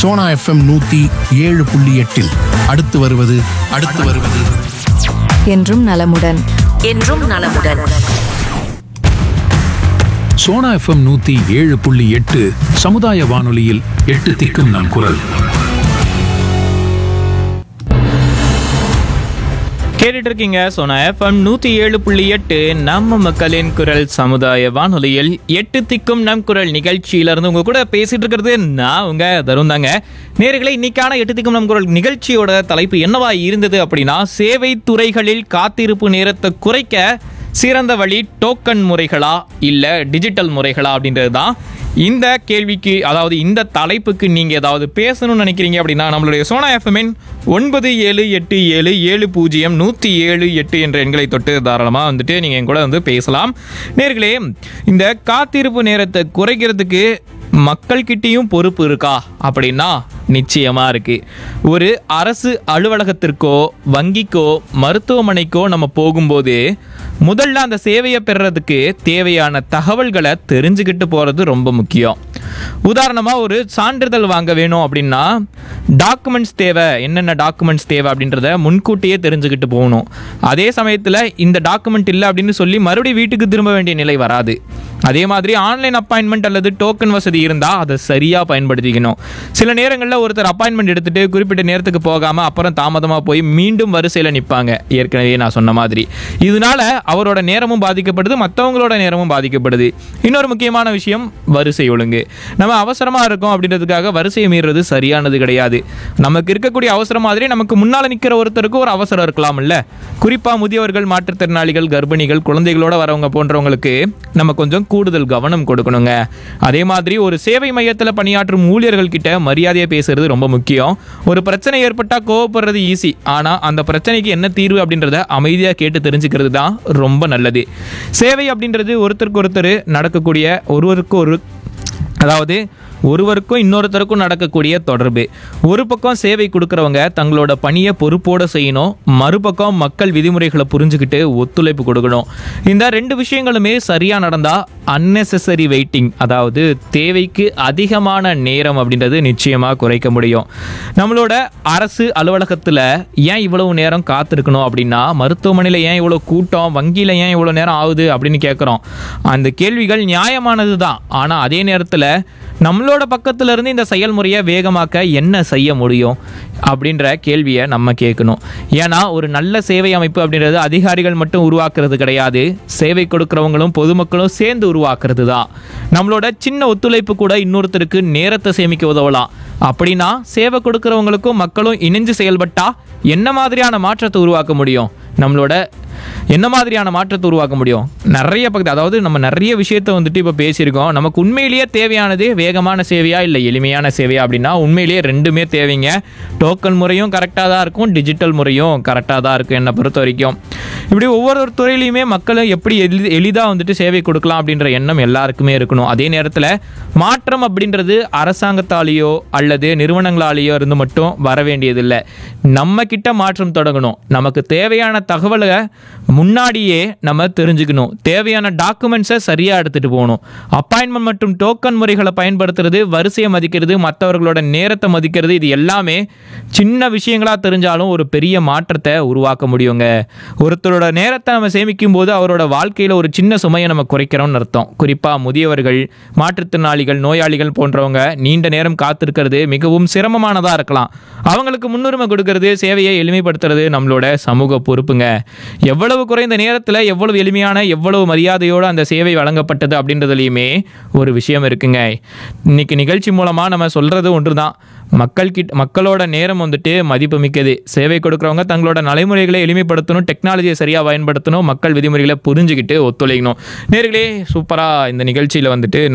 Sona FM நூத்தி ஏழு புள்ளி எட்டில் அடுத்து வருவது அடுத்து வருவது என்றும் நலமுடன் என்றும் நலமுடன் சோனா எஃப்எம் நூத்தி ஏழு புள்ளி எட்டு சமுதாய வானொலியில் எட்டு திக்கும் நம் குரல் கேட்டுட்டு இருக்கீங்க சோனா எஃப்எம் நூத்தி ஏழு புள்ளி எட்டு நம்ம மக்களின் குரல் சமுதாய வானொலியில் எட்டு திக்கும் நம் குரல் நிகழ்ச்சியில இருந்து உங்க கூட பேசிட்டு இருக்கிறது நான் உங்க தருண் தாங்க நேர்களை இன்னைக்கான எட்டு திக்கும் நம் குரல் நிகழ்ச்சியோட தலைப்பு என்னவா இருந்தது அப்படின்னா சேவை துறைகளில் காத்திருப்பு நேரத்தை குறைக்க சிறந்த வழி டோக்கன் முறைகளா இல்ல டிஜிட்டல் முறைகளா அப்படின்றது தான் இந்த கேள்விக்கு அதாவது இந்த தலைப்புக்கு நீங்க ஏதாவது பேசணும்னு நினைக்கிறீங்க அப்படின்னா நம்மளுடைய சோனா எஃப்எம்என் ஒன்பது ஏழு எட்டு ஏழு ஏழு பூஜ்ஜியம் நூற்றி ஏழு எட்டு என்ற எண்களை தொட்டு தாராளமாக வந்துட்டு நீங்கள் என் கூட வந்து பேசலாம் நேர்களே இந்த காத்திருப்பு நேரத்தை குறைக்கிறதுக்கு மக்கள்கிட்டயும் பொறுப்பு இருக்கா அப்படின்னா நிச்சயமா இருக்கு ஒரு அரசு அலுவலகத்திற்கோ வங்கிக்கோ மருத்துவமனைக்கோ நம்ம போகும்போது முதல்ல அந்த சேவையை பெறுறதுக்கு தேவையான தகவல்களை தெரிஞ்சுக்கிட்டு போறது ரொம்ப முக்கியம் உதாரணமா ஒரு சான்றிதழ் வாங்க வேணும் அப்படின்னா டாக்குமெண்ட்ஸ் தேவை என்னென்ன டாக்குமெண்ட்ஸ் தேவை அப்படின்றத முன்கூட்டியே தெரிஞ்சுக்கிட்டு போகணும் அதே சமயத்தில் இந்த டாக்குமெண்ட் இல்லை அப்படின்னு சொல்லி மறுபடியும் வீட்டுக்கு திரும்ப வேண்டிய நிலை வராது அதே மாதிரி ஆன்லைன் அப்பாயின்மெண்ட் அல்லது டோக்கன் வசதி இருந்தால் அதை சரியாக பயன்படுத்திக்கணும் சில நேரங்களில் ஒருத்தர் அப்பாயின்மெண்ட் எடுத்துட்டு குறிப்பிட்ட நேரத்துக்கு போகாமல் அப்புறம் தாமதமாக போய் மீண்டும் வரிசையில் நிற்பாங்க ஏற்கனவே நான் சொன்ன மாதிரி இதனால அவரோட நேரமும் பாதிக்கப்படுது மற்றவங்களோட நேரமும் பாதிக்கப்படுது இன்னொரு முக்கியமான விஷயம் வரிசை ஒழுங்கு நம்ம அவசரமாக இருக்கோம் அப்படின்றதுக்காக வரிசையை மீறுறது சரியானது கிடையாது நமக்கு இருக்கக்கூடிய அவசரம் மாதிரி நமக்கு முன்னால் நிற்கிற ஒருத்தருக்கு ஒரு அவசரம் இருக்கலாம்ல குறிப்பாக முதியவர்கள் மாற்றுத்திறனாளிகள் கர்ப்பிணிகள் குழந்தைகளோட வரவங்க போன்றவங்களுக்கு நம்ம கொஞ்சம் கூடுதல் கவனம் கொடுக்கணுங்க அதே மாதிரி ஒரு சேவை மையத்தில் பணியாற்றும் ஊழியர்கள் கிட்ட மரியாதையை பேசுறது ரொம்ப முக்கியம் ஒரு பிரச்சனை ஏற்பட்டால் கோவப்படுறது ஈஸி ஆனால் அந்த பிரச்சனைக்கு என்ன தீர்வு அப்படின்றத அமைதியாக கேட்டு தெரிஞ்சுக்கிறது தான் ரொம்ப நல்லது சேவை அப்படின்றது ஒருத்தருக்கு ஒருத்தர் நடக்கக்கூடிய ஒருவருக்கு ஒரு அதாவது ஒருவருக்கும் இன்னொருத்தருக்கும் நடக்கக்கூடிய தொடர்பு ஒரு பக்கம் சேவை கொடுக்குறவங்க தங்களோட பணியை பொறுப்போடு செய்யணும் மறுபக்கம் மக்கள் விதிமுறைகளை புரிஞ்சுக்கிட்டு ஒத்துழைப்பு கொடுக்கணும் இந்த ரெண்டு விஷயங்களுமே சரியாக நடந்தால் unnecessary வெயிட்டிங் அதாவது தேவைக்கு அதிகமான நேரம் அப்படின்றது நிச்சயமாக குறைக்க முடியும் நம்மளோட அரசு அலுவலகத்தில் ஏன் இவ்வளவு நேரம் காத்திருக்கணும் அப்படின்னா மருத்துவமனையில் ஏன் இவ்வளோ கூட்டம் வங்கியில் ஏன் இவ்வளோ நேரம் ஆகுது அப்படின்னு கேட்குறோம் அந்த கேள்விகள் நியாயமானது தான் ஆனால் அதே நேரத்தில் நம்மளோட பக்கத்துல இருந்து இந்த செயல்முறையை வேகமாக்க என்ன செய்ய முடியும் அப்படின்ற கேள்வியை நம்ம கேட்கணும் ஏன்னா ஒரு நல்ல சேவை அமைப்பு அப்படின்றது அதிகாரிகள் மட்டும் உருவாக்குறது கிடையாது சேவை கொடுக்குறவங்களும் பொதுமக்களும் சேர்ந்து உருவாக்குறது தான் நம்மளோட சின்ன ஒத்துழைப்பு கூட இன்னொருத்தருக்கு நேரத்தை சேமிக்க உதவலாம் அப்படின்னா சேவை கொடுக்குறவங்களுக்கும் மக்களும் இணைஞ்சு செயல்பட்டா என்ன மாதிரியான மாற்றத்தை உருவாக்க முடியும் நம்மளோட என்ன மாதிரியான மாற்றத்தை உருவாக்க முடியும் நிறைய பகுதி அதாவது நம்ம நிறைய விஷயத்த வந்துட்டு இப்போ பேசியிருக்கோம் நமக்கு உண்மையிலேயே தேவையானது வேகமான சேவையா இல்லை எளிமையான சேவையா அப்படின்னா உண்மையிலேயே ரெண்டுமே தேவைங்க டோக்கன் முறையும் கரெக்டாக தான் இருக்கும் டிஜிட்டல் முறையும் கரெக்டாக தான் இருக்கும் என்னை பொறுத்த வரைக்கும் இப்படி ஒவ்வொரு துறையிலையுமே மக்களும் எப்படி எளி எளிதாக வந்துட்டு சேவை கொடுக்கலாம் அப்படின்ற எண்ணம் எல்லாருக்குமே இருக்கணும் அதே நேரத்தில் மாற்றம் அப்படின்றது அரசாங்கத்தாலேயோ அல்லது நிறுவனங்களாலேயோ இருந்து மட்டும் வர வேண்டியதில்லை நம்ம கிட்ட மாற்றம் தொடங்கணும் நமக்கு தேவையான தகவலை முன்னாடியே நம்ம தெரிஞ்சுக்கணும் தேவையான டாக்குமெண்ட்ஸை சரியாக எடுத்துகிட்டு போகணும் அப்பாயின்மெண்ட் மற்றும் டோக்கன் முறைகளை பயன்படுத்துறது வரிசையை மதிக்கிறது மற்றவர்களோட நேரத்தை மதிக்கிறது இது எல்லாமே சின்ன விஷயங்களாக தெரிஞ்சாலும் ஒரு பெரிய மாற்றத்தை உருவாக்க முடியுங்க ஒருத்தரோட நேரத்தை நம்ம சேமிக்கும் போது அவரோட வாழ்க்கையில் ஒரு சின்ன சுமையை நம்ம குறைக்கிறோம்னு அர்த்தம் குறிப்பாக முதியவர்கள் மாற்றுத்திறனாளிகள் நோயாளிகள் போன்றவங்க நீண்ட நேரம் காத்திருக்கிறது மிகவும் சிரமமானதாக இருக்கலாம் அவங்களுக்கு முன்னுரிமை கொடுக்கறது சேவையை எளிமைப்படுத்துறது நம்மளோட சமூக பொறுப்புங்க எவ்வளவு குறைந்த நேரத்தில் எவ்வளவு எளிமையான எவ்வளவு மரியாதையோடு அந்த சேவை வழங்கப்பட்டது அப்படின்றதுலையுமே ஒரு விஷயம் இருக்குங்க இன்னைக்கு நிகழ்ச்சி மூலமாக நம்ம சொல்கிறது ஒன்று தான் மக்கள் கிட்ட மக்களோட நேரம் வந்துட்டு மதிப்பு மிக்கது சேவை கொடுக்குறவங்க தங்களோட நடைமுறைகளை எளிமைப்படுத்தணும் டெக்னாலஜியை சரியாக பயன்படுத்தணும் மக்கள் விதிமுறைகளை புரிஞ்சுக்கிட்டு ஒத்துழைக்கணும் நேர்களே சூப்பராக இந்த நிகழ்ச்சியில் வந்துட்டு